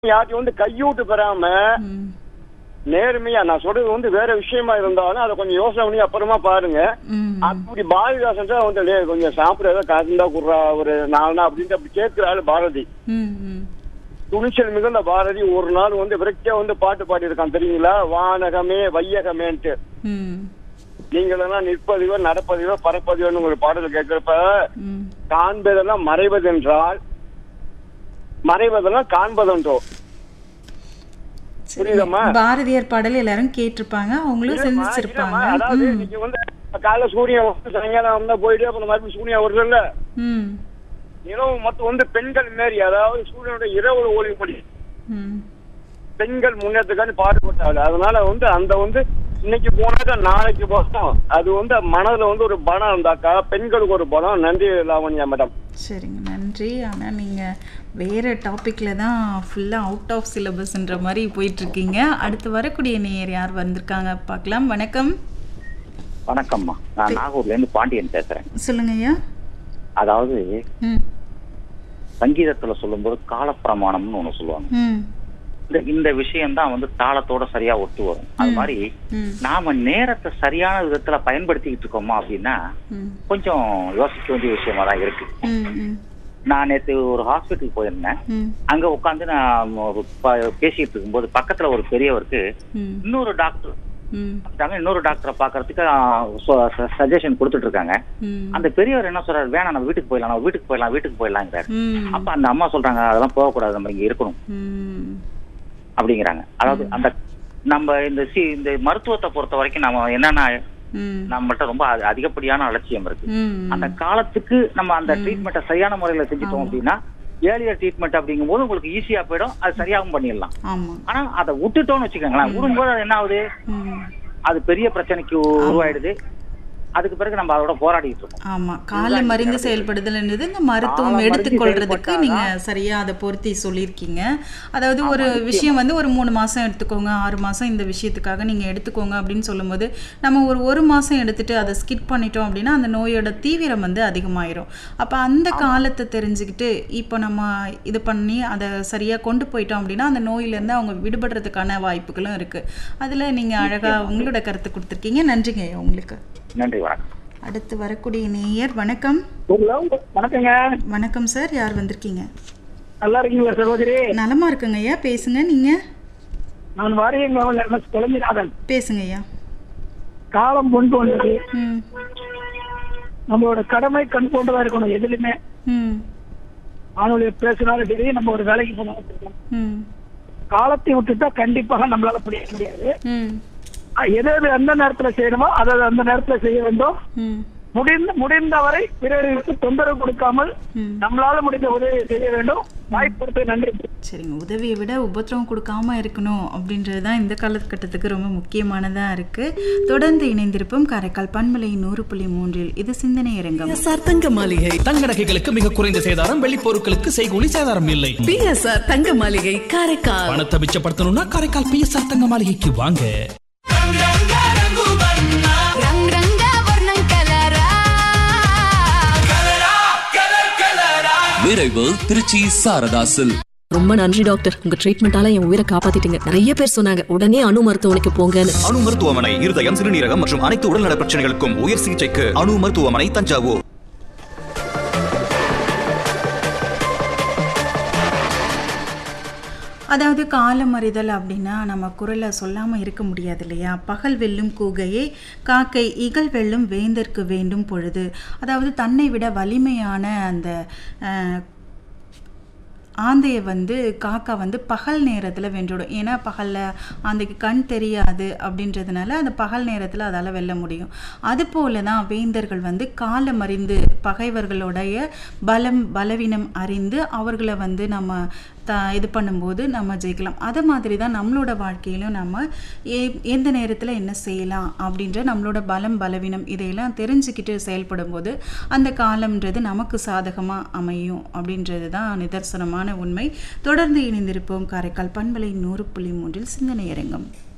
யார்ட்டையும் வந்து கையூட்டு பெறாம ம் நேர்மையா நான் சொல்றது வந்து வேற விஷயமா இருந்தாலும் அதை கொஞ்சம் யோசனை பண்ணி அப்புறமா பாருங்க ம் அப்படி பாரதிதாசன் தான் வந்து "டேய், கொஞ்சம் சாப்பிட ஏதோ காசுந்தா குடுறா ஒரு நாலு நாள் அப்படின்ட்டு அப்படி கேட்கிற ஆளு பாரதி ம் ம் துணிச்சல் மிகுந்த பாரதி ஒரு நாள் வந்து விரக்தியா வந்து பாட்டு பாடியிருக்கான் தெரியுங்களா வானகமே வையகமேன்ட்டு ம் நீங்களெல்லாம் நிற்பதிவோ நடப்பதிவோ பறப்பதிவோன்னு ஒரு பாடல் கேட்கிறப்ப ம் காண்பதெல்லாம் மறைவதென்றால் மறைவதெல்லாம் காண்பதென்றோ சரி. புரியுதம்மா? பாரதியார் பாடல் எல்லாரும் கேட்டிருப்பாங்க அவங்களும் இல்லம்மா, சிந்திச்சிருப்பாங்க இல்லம்மா, அதாவது ம் நீங்க வந்து காலைல சூரியன் வந்து சாயங்காலம் வந்தா போயிட்டு அப்புறம் மறுபடியும் சூரியன் வருதுல்ல ம் இரவு மொத்தம் வந்து பெண்கள் மாரி அதாவது சூரியனுடைய இரவு ஒளிப்படி ம் பெண்கள் முன்னேற்றக்கான பாடுபட்டாங்க அதனால வந்து அந்த வந்து இன்னைக்கு போனாக்கா நாளைக்கு போகும் அது வந்து மனதுல வந்து ஒரு பலம் இருந்தாக்கா பெண்களுக்கு ஒரு பலம் நன்றி லாவண்யா மேடம் சரிங்க நன்றி ஆனால் நீங்கள் வேறு டாப்பிக்கில் தான் ஃபுல்லாக அவுட் ஆஃப் சிலபஸ்ன்ற மாதிரி போயிட்டுருக்கீங்க அடுத்து வரக்கூடிய நேயர் யார் வந்திருக்காங்க பார்க்கலாம் வணக்கம் வணக்கம்மா நான் நாகூர்ல இருந்து பாண்டியன் பேசுறேன் சொல்லுங்க ஐயா அதாவது ம் சங்கீதத்துல சொல்லும்போது காலப்பிரமாணம்னு ஒண்ணு சொல்லுவாங்க ம் இந்த இந்த விஷயம் தான் வந்து தாளத்தோட சரியா ஒத்து வரும் அது மாதிரி ம் நாம நேரத்தை சரியான விதத்துல பயன்படுத்திக்கிட்டு இருக்கோமா அப்படின்னா ம் கொஞ்சம் யோசிக்க வேண்டிய விஷயமா தான் இருக்கு ம் ம் நான் நேத்து ஒரு ஹாஸ்பிட்டல் போயிருந்தேன் ம் அங்க உட்காந்து நான் ஒரு ப- பேசிட்டு இருக்கும்போது பக்கத்துல ஒரு பெரியவருக்கு ம் இன்னொரு டாக்டர் ம் இருக்காங்க, இன்னொரு டாக்டரை பாக்குறதுக்கு சஜஷன் கொடுத்துட்டு இருக்காங்க ம் அந்த பெரியவர் என்ன சொல்றாரு வேணாம் நம்ம வீட்டுக்கு போயிடலாம் நம்ம வீட்டுக்கு போயிடலாம் வீட்டுக்கு போயிடலாங்கிறாரு ம் அப்ப அந்த அம்மா சொல்றாங்க அதெல்லாம் போகக்கூடாது நம்ம இங்க இருக்கணும் ம் அப்படிங்கிறாங்க அதாவது அந்த நம்ம இந்த சி இந்த மருத்துவத்தை பொறுத்த வரைக்கும் நம்ம என்னன்னா ம் நம்மள்ட்ட ரொம்ப அதி- அதிகப்படியான அலட்சியம் இருக்கு ம் அந்த காலத்துக்கு நம்ம அந்த ட்ரீட்மெண்ட்டை சரியான முறையில செஞ்சுட்டோம் அப்படின்னா ஏர்லியர் ட்ரீட்மெண்ட் அப்படிங்கும்போது உங்களுக்கு ஈஸியா போயிடும் அது சரியாகவும் பண்ணிடலாம் ஆமாம் ஆனா அதை விட்டுட்டோம்னு வச்சுக்கோங்களேன் விடும்போது அது என்ன ஆகுது ம் அது பெரிய பிரச்சனைக்கு உருவாயிடுது அதுக்கு பிறகு நம்ம அதோட போராடிட்டு இருக்கோம் ஆமா கால மருந்து செயல்படுதல்ன்றது இந்த மருத்துவம் கால மருந்து எடுத்துக்கொள்றதுக்கு நீங்க செயல்பட்டாதான் சரியா அதை பொருத்தி சொல்லியிருக்கீங்க அதாவது ஒரு விஷயம் வந்து ஒரு மூணு மாசம் எடுத்துக்கோங்க ஆறு மாசம் இந்த விஷயத்துக்காக நீங்க எடுத்துக்கோங்க அப்படின்னு சொல்லும்போது நம்ம ஒரு ஒரு மாசம் எடுத்துட்டு அதை ஸ்கிப் பண்ணிட்டோம் அப்படின்னா அந்த நோயோட தீவிரம் வந்து அதிகமாயிரும் அப்ப அந்த காலத்தை தெரிஞ்சுக்கிட்டு இப்போ நம்ம இது பண்ணி அதை சரியா கொண்டு போயிட்டோம் அப்படின்னா அந்த நோயில இருந்து அவங்க விடுபடுறதுக்கான வாய்ப்புகளும் இருக்கு அதுல நீங்க அழகா உங்களோட கருத்து கொடுத்துருக்கீங்க நன்றிங்க ஐயா உங்களுக்கு நன்றி வணக்கம் அடுத்து வரக்கூடிய நேயர் வணக்கம் வணக்கங்க வணக்கம் சார் யார் வந்திருக்கீங்க நல்லா இருக்கீங்களா சகோதரி நலமா இருக்குங்க ஐயா பேசுங்க நீங்க நான் வாரியங்காவல் எம் எஸ் குழந்தைநாதன் பேசுங்க ஐயா காலம் கொண்டு வந்தது ம் நம்மளோட கடமை கண் போன்றதா இருக்கணும் எதுலையுமே ம் வானொலி பேசினாலும் சரி நம்ம ஒரு வேலைக்கு போனாலும் சரி. ம் காலத்தை விட்டுட்டா கண்டிப்பாக நம்மளால முடிய முடியாது ம் அஹ் எது எது எந்த நேரத்துல செய்யணுமோ அதை அதை அந்த நேரத்துல செய்ய வேண்டும் ம் முடிந்த முடிந்தவரை பிறருக்கு தொந்தரவு கொடுக்காமல் ம் நம்மளால முடிந்த உதவியை செய்ய வேண்டும் வாய்ப்பு நன்றி சரிங்க உதவியை விட உபத்திரவம் கொடுக்காம இருக்கணும் அப்படின்றது தான் இந்த காலகட்டத்துக்கு ரொம்ப முக்கியமானதாக இருக்குது தொடர்ந்து இணைந்திருப்போம் காரைக்கால் பண்பலை நூறு புள்ளி மூன்றில் இது சிந்தனை அரங்கம் பிஎஸ்ஆர் தங்க மாளிகை தங்க நகைகளுக்கு மிக குறைந்த சேதாரம் வெள்ளி பொருட்களுக்கு செய்கூலி சேதாரம் இல்லை பிஎஸ்ஆர் தங்க மாளிகை காரைக்கால் பணத்தை மிச்சப்படுத்தணும்னா காரைக்கால் பிஎஸ்ஆர் தங்க மாளிகைக்கு வாங்க రంగ్ రంగ వర్ణం కలరా விரைவு திருச்சி சாரதாசில் ரொம்ப நன்றி டாக்டர் உங்க ட்ரீட்மெண்டால என் உயிரை காப்பாத்திட்டீங்க நிறைய பேர் சொன்னாங்க உடனே அணு மருத்துவமனைக்கு போங்கன்னு அணு மருத்துவமனை இருதயம் சிறுநீரகம் மற்றும் அனைத்து உடல்நல பிரச்சனைகளுக்கும் உயர் சிகிச்சைக்கு அணு மருத்துவமனை தஞ்சாவூர் அதாவது காலமறிதல் அப்படின்னா நம்ம குரலை சொல்லாமல் இருக்க முடியாது இல்லையா பகல் வெல்லும் கூகையே காக்கை இகல் வெல்லும் வேந்தற்கு வேண்டும் பொழுது அதாவது தன்னை விட வலிமையான அந்த அஹ், ஆந்தையை வந்து காக்கா வந்து பகல் நேரத்தில் வென்றுடும் ஏன்னா பகலில் ஆந்தைக்கு கண் தெரியாது அப்படின்றதுனால அந்த பகல் நேரத்தில் அதால் வெல்ல முடியும் அதுபோல தான் வேந்தர்கள் வந்து காலம் அறிந்து பகைவர்களுடைய பலம் பலவீனம் அறிந்து அவர்களை வந்து நம்ம த இது பண்ணும்போது நம்ம ஜெயிக்கலாம் அது மாதிரி தான் நம்மளோட வாழ்க்கையிலும் நம்ம எ எந்த நேரத்தில் என்ன செய்யலாம் அப்படின்ற நம்மளோட பலம் பலவீனம் இதையெல்லாம் தெரிஞ்சுக்கிட்டு செயல்படும் போது அந்த காலம்ன்றது நமக்கு சாதகமாக அமையும் அப்படின்றது தான் நிதர்சனமான உண்மை தொடர்ந்து இணைந்திருப்போம் காரைக்கால் பண்பலை நூறு புள்ளி மூன்றில் சிந்தனை அரங்கம்